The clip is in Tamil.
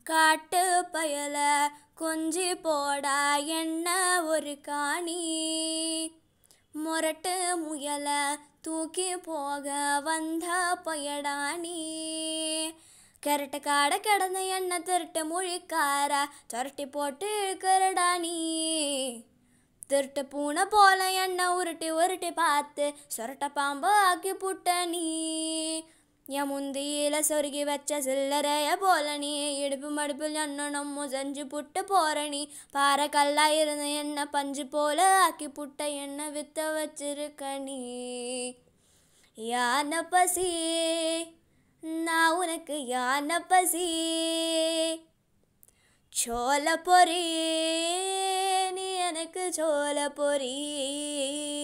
காட்டு பயல கொஞ்சி போடா என்ன ஒரு காணி முரட்டு முயல தூக்கி போக வந்த பயடானி கரட்டு காட கிடந்த எண்ணெய் திருட்டு முழிக்கார சொரட்டி போட்டு இழுக்கிறடா நீ திருட்டு பூனை போல எண்ணெய் உருட்டி உருட்டி பார்த்து சொரட்ட பாம்பு ஆக்கி புட்ட நீ என் முந்தியில சொருகி வச்ச சில்லறைய போல நீ இடுப்பு மடுப்பில் எண்ணெய் நம்ம செஞ்சு புட்டு போற நீ பாறை கல்லா இருந்த எண்ணெய் பஞ்சு போல ஆக்கி புட்ட எண்ணெய் வித்த வச்சிருக்க நீ யான பசி நான் உனக்கு யான பசி சோல பொரி நீ எனக்கு சோல பொரி